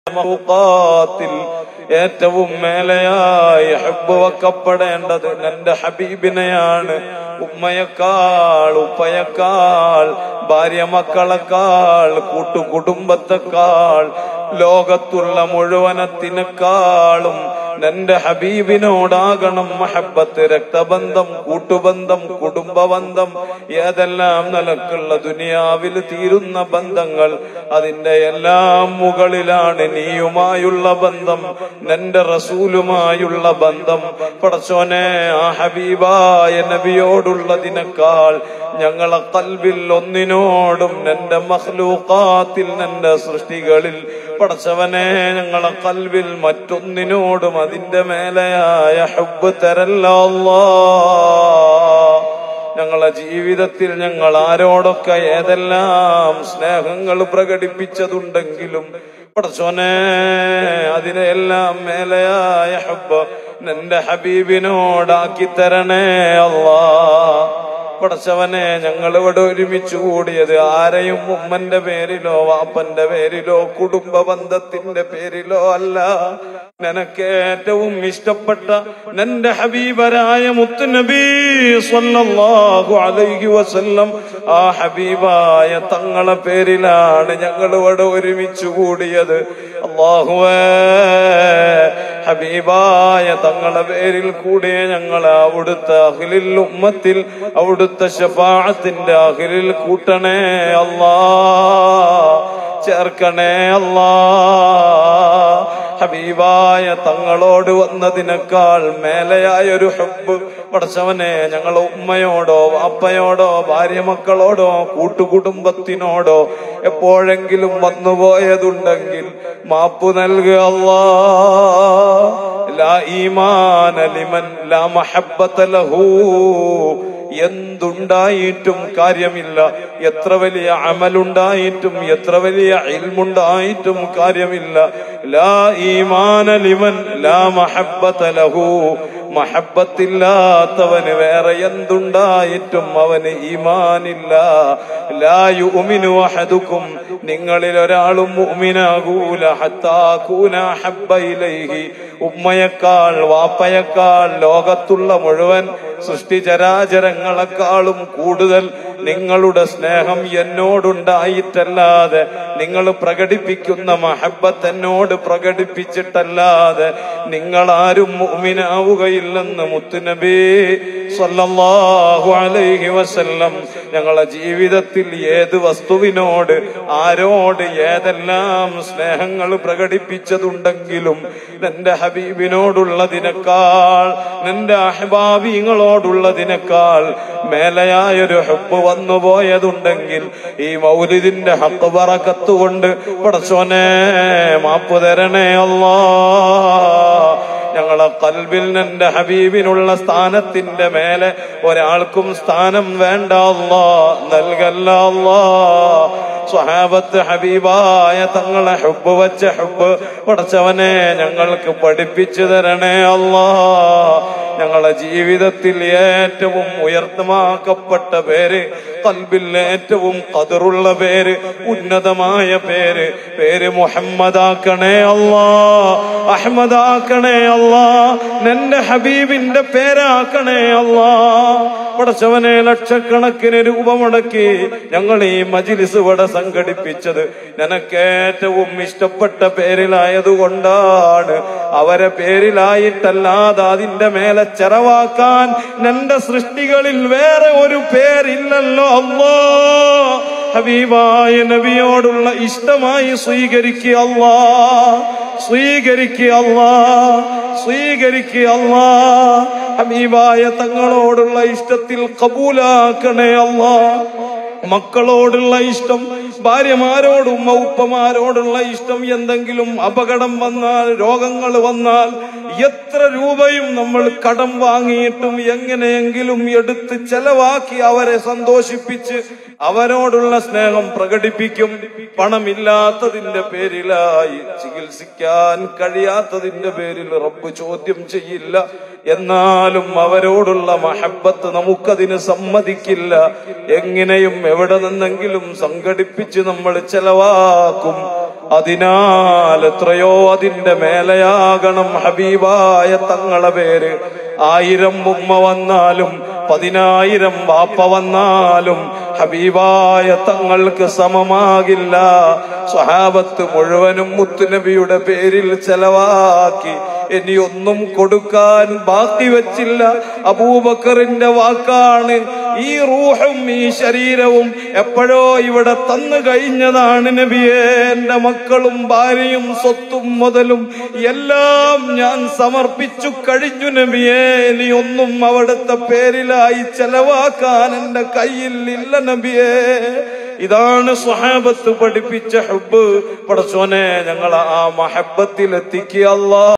മഹ്ലൂഖാത്തിൽ ഏറ്റവും മേലെയായി ഹബ്ബ് വെക്കപ്പെടേണ്ടത് എന്റെ ഹബീബിനെയാണ് ഉമ്മയെക്കാൾ ഉപ്പയെക്കാൾ ഭാര്യ മക്കളെക്കാൾ കൂട്ടുകുടുംബത്തെക്കാൾ ലോകത്തുള്ള മുഴുവനത്തിനേക്കാളും എന്റെ ഹബീബിനോടാകണം മഹബത്ത് രക്തബന്ധം കൂട്ടുബന്ധം കുടുംബബന്ധം ഏതെല്ലാം നിലക്കുള്ള ദുനിയാവിൽ തീരുന്ന ബന്ധങ്ങൾ അതിന്റെ എല്ലാം മുകളിലാണ് നീയുമായുള്ള ബന്ധം നിന്റെ റസൂലുമായുള്ള ബന്ധം പടച്ചോനെ ആ ഹബീബായ നബിയോടുള്ളതിനേക്കാൾ ഞങ്ങളെ കൽവിൽ ഒന്നിനോടും നിന്റെ മഹ്ലൂക്കാത്തിൽ നിന്റെ സൃഷ്ടികളിൽ പടച്ചവനെ ഞങ്ങളെ കൽവിൽ മറ്റൊന്നിനോടും അതിന്റെ മേലെയായ ഹബ്ബ് തരല്ലോ ഞങ്ങളെ ജീവിതത്തിൽ ഞങ്ങൾ ആരോടൊക്കെ ഏതെല്ലാം സ്നേഹങ്ങൾ പ്രകടിപ്പിച്ചതുണ്ടെങ്കിലും പടച്ചോനെ അതിനെല്ലാം മേലെയായ ഹബ്ബ് നിന്റെ ഹബീബിനോടാക്കി തരണേ അല്ലാ പടച്ചവനെ ഞങ്ങൾ ഇവിടെ ഒരുമിച്ച് കൂടിയത് ആരെയും ഉമ്മന്റെ പേരിലോ വാപ്പന്റെ പേരിലോ കുടുംബ ബന്ധത്തിന്റെ പേരിലോ അല്ല നിനക്ക് ഏറ്റവും ഇഷ്ടപ്പെട്ട നിന്റെ ഹബീബരായ മുത്തുനബി സ്വല്ലല്ലാഹു അലൈഹി വസല്ലം ആ ഹബീബായ തങ്ങളെ പേരിലാണ് ഞങ്ങൾ ഇവിടെ ഒരുമിച്ച് കൂടിയത് അള്ളാഹുവേ ഹബീബായ തങ്ങളെ പേരിൽ കൂടിയ ഞങ്ങൾ അവിടുത്തെ അഖിലിൽ ഉമ്മത്തിൽ അവിടുത്തെ ഷഫാഅത്തിന്റെ അഖിലിൽ കൂട്ടണേ അല്ലാ ചേർക്കണേ അല്ലാ ഹബീബായ തങ്ങളോട് വന്നതിനേക്കാൾ മേലെയായ ഒരു ഹബ്ബ് പടച്ചവനെ ഞങ്ങൾ ഉമ്മയോടോ അപ്പയോടോ ഭാര്യ മക്കളോടോ കൂട്ടുകുടുംബത്തിനോടോ എപ്പോഴെങ്കിലും വന്നുപോയതുണ്ടെങ്കിൽ മാപ്പ് നൽകുക അല്ലാ ലാ ഈമാന ലിമൻ ലാ മഹബ്ബത ലഹു എന്തുണ്ടായിട്ടും കാര്യമില്ല എത്ര വലിയ അമലുണ്ടായിട്ടും എത്ര വലിയ ഇൽമുണ്ടായിട്ടും കാര്യമില്ല ലാ ഈമാന ലിമൻ ലാ മഹബ്ബത ലഹു മഹബത്തില്ലാത്തവന് വേറെ എന്തുണ്ടായിട്ടും അവന് ഈമാനില്ല ലാ യുമിനു അഹദുക്കും നിങ്ങളിൽ ഒരാളും മുഅ്മിനാകൂല ഹത്താ കൂന ഹബ്ബ ഇലൈഹി ഉമ്മയെക്കാൾ വാപ്പയെക്കാൾ ലോകത്തുള്ള മുഴുവൻ സൃഷ്ടിചരാചരങ്ങളെക്കാളും കൂടുതൽ നിങ്ങളുടെ സ്നേഹം എന്നോടുണ്ടായിട്ടല്ലാതെ നിങ്ങൾ പ്രകടിപ്പിക്കുന്ന മഹബത്ത് എന്നോട് പ്രകടിപ്പിച്ചിട്ടല്ലാതെ നിങ്ങൾ ആരും മുഅ്മിനാവുകയില്ലെന്ന് മുത്തുനബി സല്ലല്ലാഹു അലൈഹി വസല്ലം ഞങ്ങളെ ജീവിതത്തിൽ ഏത് വസ്തുവിനോട് ആരോട് ഏതെല്ലാം സ്നേഹങ്ങൾ പ്രകടിപ്പിച്ചതുണ്ടെങ്കിലും നിന്റെ ഹബീബിനോടുള്ളതിനേക്കാൾ നിന്റെ അഹബാബിങ്ങളോടുള്ളതിനേക്കാൾ മേലെയായൊരു ഹബ്ബ് വന്നുപോയതുണ്ടെങ്കിൽ ഈ മൗലിദിന്റെ ഹക്ക് പറക്കത്തുകൊണ്ട് പടച്ചോനെ മാപ്പ് തരണേ അല്ലാ ഞങ്ങളെ കൽബിൽ നിന്റെ ഹബീബിനുള്ള സ്ഥാനത്തിന്റെ മേലെ ഒരാൾക്കും സ്ഥാനം വേണ്ട അല്ലാ നൽകല്ല അല്ലാ സ്വഹാബത്ത് ഹബീബായ തങ്ങളെ ഹുബ് വച്ച ഹുബ് പടച്ചവനെ ഞങ്ങൾക്ക് പഠിപ്പിച്ചു തരണേ അല്ലാ ഞങ്ങളെ ജീവിതത്തിൽ ഏറ്റവും ഉയർത്തമാക്കപ്പെട്ട പേര് കൽബിൽ ഏറ്റവും കതിറുള്ള പേര് ഉന്നതമായ പേര് പേര് മുഹമ്മദാക്കണേ അല്ലാ അഹമ്മദാക്കണേ അല്ലാ നിന്റെ ഹബീബിന്റെ പേരാക്കണേ അല്ലാ പടച്ചവനെ ലക്ഷക്കണക്കിന് രൂപ മുടക്കി ഞങ്ങൾ ഈ മജിലിസ് ഇവിടെ സംഘടിപ്പിച്ചത് നിനക്ക് ഏറ്റവും ഇഷ്ടപ്പെട്ട പേരിലായതുകൊണ്ടാണ് അവരെ പേരിലായിട്ടല്ലാതെ അതിന്റെ മേലെ ചെറവാക്കാൻ നിന്റെ സൃഷ്ടികളിൽ വേറെ ഒരു പേരില്ലല്ലോ അല്ലോ ഹബീബായ നബിയോടുള്ള ഇഷ്ടമായി സ്വീകരിക്കുക അല്ലാ സ്വീകരിക്കുക അല്ലാ സ്വീകരിക്കുക അല്ലാ ഹബീബായ തങ്ങളോടുള്ള ഇഷ്ടത്തിൽ കബൂലാക്കണേ അല്ലാ മക്കളോടുള്ള ഇഷ്ടം ഭാര്യമാരോടും ഉപ്പമാരോടുള്ള ഇഷ്ടം എന്തെങ്കിലും അപകടം വന്നാൽ രോഗങ്ങൾ വന്നാൽ എത്ര രൂപയും നമ്മൾ കടം വാങ്ങിയിട്ടും എങ്ങനെയെങ്കിലും എടുത്ത് ചെലവാക്കി അവരെ സന്തോഷിപ്പിച്ച് അവരോടുള്ള സ്നേഹം പ്രകടിപ്പിക്കും പണമില്ലാത്തതിന്റെ പേരിലായി ചികിത്സിക്കാൻ കഴിയാത്തതിന്റെ പേരിൽ റബ്ബ് ചോദ്യം ചെയ്യില്ല എന്നാലും അവരോടുള്ള മഹബത്ത് നമുക്കതിന് സമ്മതിക്കില്ല എങ്ങനെയും എവിടെ നിന്നെങ്കിലും സംഘടിപ്പിച്ച് നമ്മൾ ചെലവാക്കും അതിനാൽ എത്രയോ അതിന്റെ മേലെയാകണം ഹബീബായ തങ്ങളെ പേര് ആയിരം ഉമ്മ വന്നാലും പതിനായിരം വാപ്പ വന്നാലും ഹബീബായ തങ്ങൾക്ക് സമമാകില്ല സ്വഹാബത്ത് മുഴുവനും മുത്തുനബിയുടെ പേരിൽ ചെലവാക്കി ഇനി ഒന്നും കൊടുക്കാൻ ബാക്കി വെച്ചില്ല അബൂബക്കറിന്റെ വാക്കാണ് ഈ റൂഹും ഈ ശരീരവും എപ്പോഴോ ഇവിടെ തന്നു കഴിഞ്ഞതാണ് നബിയെ എന്റെ മക്കളും ഭാര്യയും സ്വത്തും മുതലും എല്ലാം ഞാൻ സമർപ്പിച്ചു കഴിഞ്ഞു നബിയെ ഇനി ഒന്നും അവിടുത്തെ പേരിലായി ചെലവാക്കാൻ എന്റെ കയ്യിൽ ഇല്ല നബിയെ ഇതാണ് സ്വഹാബത്ത് പഠിപ്പിച്ച ഹബ്ബ് പടച്ചോനെ ഞങ്ങൾ ആ മഹബത്തിൽ എത്തിക്കുക അല്ലാ